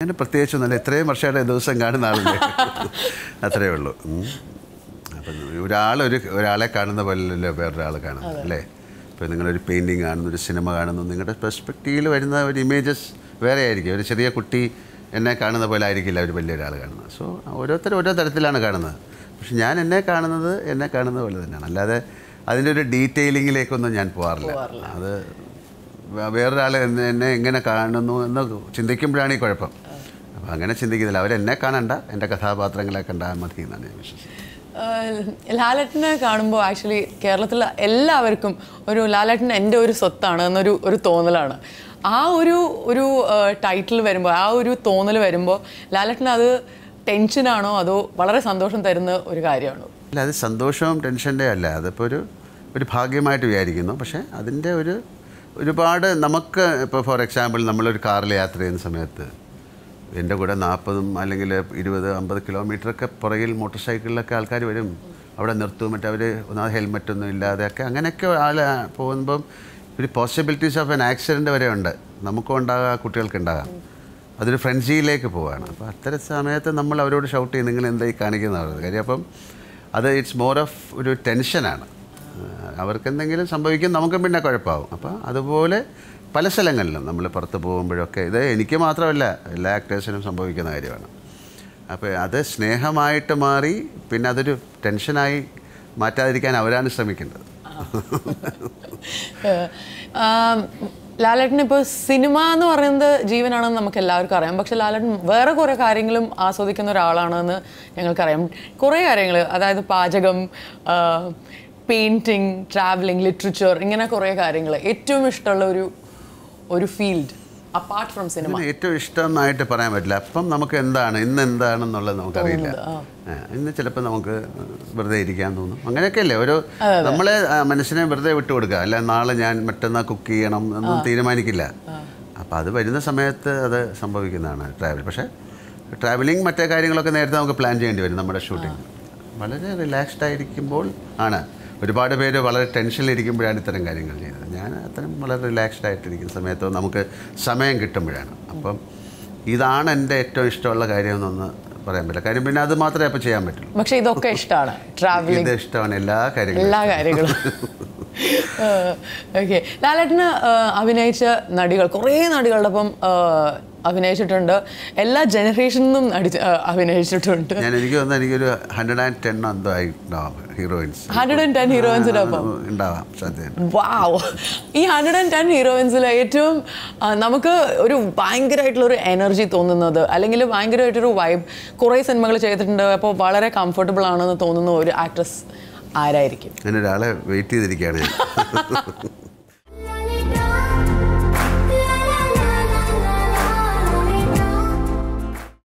അങ്ങനെ പ്രത്യേകിച്ചൊന്നുമില്ല ഇത്രയും വർഷമായിട്ട് ദിവസം കാണുന്ന ആളില്ലേ അത്രയേ ഉള്ളൂ ഉം. അപ്പം ഒരാളൊരു ഒരാളെ കാണുന്ന പോലെയല്ലോ വേറൊരാൾ കാണുന്നത് അല്ലേ ഇപ്പോൾ നിങ്ങളൊരു പെയിൻറ്റിങ് കാണുന്നു ഒരു സിനിമ കാണുന്നു നിങ്ങളുടെ പെർസ്പെക്റ്റീവിൽ വരുന്ന ഒരു ഇമേജസ് വേറെ ആയിരിക്കും ഒരു ചെറിയ കുട്ടി എന്നെ കാണുന്ന പോലെ ആയിരിക്കില്ല ഒരു വലിയ ഒരാൾ കാണുന്നത് സോ ഓരോരുത്തർ ഓരോ തരത്തിലാണ് കാണുന്നത് പക്ഷെ ഞാൻ എന്നെ കാണുന്നത് എന്നെ കാണുന്നത് പോലെ തന്നെയാണ് അല്ലാതെ അതിൻ്റെ ഒരു ഡീറ്റെയിലിങ്ങിലേക്കൊന്നും ഞാൻ പോകാറില്ല അത് വേ- വേറൊരാൾ എന്നെ എന്നെ എങ്ങനെ കാണുന്നു എന്ന് ചിന്തിക്കുമ്പോഴാണ് ഈ കുഴപ്പം അപ്പം അങ്ങനെ ചിന്തിക്കുന്നില്ല അവരെന്നെ കാണണ്ട എൻ്റെ കഥാപാത്രങ്ങളെ കണ്ടാൽ മതി എന്നാണ് ഞാൻ വിശ്വസിക്കുന്നത് ആഹ് ലാലേട്ടനെ കാണുമ്പോൾ ആക്ച്വലി കേരളത്തിൽ എല്ലാവർക്കും ഒരു ലാലേട്ടൻ എൻ്റെ ഒരു സ്വത്താണ് എന്നൊരു ഒരു തോന്നലാണ് ആ ഒരു ഒരു ടൈറ്റിൽ വരുമ്പോൾ ആ ഒരു തോന്നൽ വരുമ്പോൾ ലാലേട്ടൻ അത് ടെൻഷനാണോ അതോ വളരെ സന്തോഷം തരുന്ന ഒരു കാര്യമാണോ അല്ല അത് സന്തോഷവും ടെൻഷൻ്റെ അല്ല അതിപ്പോൾ ഒരു ഒരു ഭാഗ്യമായിട്ട് വിചാരിക്കുന്നു പക്ഷേ അതിൻ്റെ ഒരു ഒരുപാട് നമുക്ക് ഇപ്പോൾ ഫോർ എക്സാമ്പിൾ നമ്മളൊരു കാറിൽ യാത്ര ചെയ്യുന്ന സമയത്ത് എൻ്റെ കൂടെ നാൽപ്പതും അല്ലെങ്കിൽ ഇരുപത് അമ്പത് കിലോമീറ്ററൊക്കെ പുറകിൽ മോട്ടോർ സൈക്കിളിലൊക്കെ ആൾക്കാർ വരും അവിടെ നിർത്തും മറ്റേ അവർ ഒന്നാമത് ഹെൽമെറ്റ് ഒന്നും ഇല്ലാതെയൊക്കെ അങ്ങനെയൊക്കെ ആൾ പോകുമ്പം ഒരു പോസിബിലിറ്റീസ് ഓഫ് എൻ ആക്സിഡൻറ്റ് വരെ ഉണ്ട് നമുക്കും ഉണ്ടാകാം കുട്ടികൾക്ക് ഉണ്ടാകാം അതൊരു ഫ്രണ്ട്സിയിലേക്ക് പോവുകയാണ് അപ്പോൾ അത്തരം സമയത്ത് നമ്മൾ അവരോട് ഷൗട്ട് ചെയ്യും നിങ്ങൾ എന്തായി കാണിക്കുന്നതാണ് കാര്യം അപ്പം അത് ഇറ്റ്സ് മോർ ഓഫ് ഒരു ടെൻഷനാണ് അവർക്ക് എന്തെങ്കിലും സംഭവിക്കും നമുക്കും പിന്നെ കുഴപ്പമാവും അപ്പോൾ അതുപോലെ പല സ്ഥലങ്ങളിലും നമ്മൾ പുറത്ത് പോകുമ്പോഴൊക്കെ ഇത് എനിക്ക് മാത്രമല്ല എല്ലാ ആക്ടേഴ്സിനും സംഭവിക്കുന്ന കാര്യമാണ് അപ്പോൾ അത് സ്നേഹമായിട്ട് മാറി പിന്നെ അതൊരു ടെൻഷനായി മാറ്റാതിരിക്കാൻ അവരാണ് ശ്രമിക്കേണ്ടത് ലാലേട്ടൻ ഇപ്പോൾ സിനിമ എന്ന് പറയുന്നത് ജീവനാണെന്ന് നമുക്ക് എല്ലാവർക്കും അറിയാം പക്ഷെ ലാലേട്ടൻ വേറെ കുറേ കാര്യങ്ങളും ആസ്വദിക്കുന്ന ഒരാളാണെന്ന് ഞങ്ങൾക്കറിയാം കുറേ കാര്യങ്ങൾ അതായത് പാചകം പെയിൻറ്റിങ് ട്രാവലിംഗ് ലിറ്ററേച്ചർ ഇങ്ങനെ കുറേ കാര്യങ്ങൾ ഏറ്റവും ഇഷ്ടമുള്ള ഒരു ഒരു ഫീൽഡ് അപ്പാർട്ട് ഫ്രം സിനിമ ഇതിന് ഏറ്റവും ഇഷ്ടമായിട്ട് പറയാൻ പറ്റില്ല അപ്പം നമുക്ക് എന്താണ് ഇന്ന് എന്താണെന്നുള്ളത് നമുക്കറിയില്ല ആ, ഇന്ന് ചിലപ്പോൾ നമുക്ക് വെറുതെ ഇരിക്കാൻ തോന്നും അങ്ങനെയൊക്കെയല്ലേ ഓരോ നമ്മളെ ആ, മനസ്സിനെ വെറുതെ വിട്ടുകൊടുക്കുക അല്ല നാളെ ഞാൻ മറ്റന്നാൾ കുക്ക് ചെയ്യണം എന്നൊന്നും തീരുമാനിക്കില്ല അപ്പോൾ അത് വരുന്ന സമയത്ത് അത് സംഭവിക്കുന്നതാണ് ട്രാവൽ പക്ഷേ ട്രാവലിംഗ് മറ്റേ കാര്യങ്ങളൊക്കെ നേരത്തെ നമുക്ക് പ്ലാൻ ചെയ്യേണ്ടി വരും നമ്മുടെ ഷൂട്ടിംഗ് വളരെ റിലാക്സ്ഡ് ആയിരിക്കുമ്പോൾ ആണ് ഒരുപാട് പേര് വളരെ ടെൻഷനിലിരിക്കുമ്പോഴാണ് ഇത്തരം കാര്യങ്ങൾ ചെയ്യുന്നത് ഞാൻ അത്തരം വളരെ റിലാക്സ്ഡ് ആയിട്ടിരിക്കുന്ന സമയത്ത് നമുക്ക് സമയം കിട്ടുമ്പോഴാണ് അപ്പം ഇതാണ് എൻ്റെ ഏറ്റവും ഇഷ്ടമുള്ള കാര്യം എന്നൊന്ന് പറയാൻ പറ്റില്ല കാര്യം പിന്നെ അത് മാത്രമേ അപ്പോൾ ചെയ്യാൻ പറ്റുള്ളൂ പക്ഷെ ഇതൊക്കെ ഇഷ്ടമാണ് ട്രാവലിംഗ് ഇത് ഇഷ്ടമാണ് എല്ലാ കാര്യങ്ങളും എല്ലാ കാര്യങ്ങളും ഓക്കെ ലാലേട്ടന് ആഹ്, അഭിനയിച്ച നടികൾ കുറേ നടികളുടെ ഒപ്പം ആഹ്, അഭിനയിച്ചിട്ടുണ്ട് എല്ലാ ജനറേഷനിലും നടിച്ച് ആഹ്, അഭിനയിച്ചിട്ടുണ്ട് ഞാൻ എനിക്ക് തോന്നുന്നു എനിക്കൊരു ഹൺഡ്രഡ് ആൻഡ് ടെൻ എന്തോ ആയി ഉണ്ടാവും ഹീറോയിൻസ് ഹൺഡ്രഡ് ആൻഡ് ടെൻ ഹീറോയിൻസിനൊപ്പം ഉണ്ടാവാം സാധ്യത വാവ് ഈ ഹൺഡ്രഡ് ആൻഡ് ടെൻ ഹീറോയിൻസിൽ ഏറ്റവും ആ, നമുക്ക് ഒരു ഭയങ്കരമായിട്ടുള്ള ഒരു എനർജി തോന്നുന്നത് അല്ലെങ്കിൽ ഭയങ്കരമായിട്ടൊരു വൈബ് കുറേ സിനിമകൾ ചെയ്തിട്ടുണ്ട് അപ്പോൾ വളരെ കംഫർട്ടബിൾ ആണെന്ന് തോന്നുന്ന ഒരു ആക്ട്രസ് ആരായിരിക്കും ഞാൻ ഒരാളെ വെയിറ്റ് ചെയ്തിരിക്കുകയാണ് ഞാൻ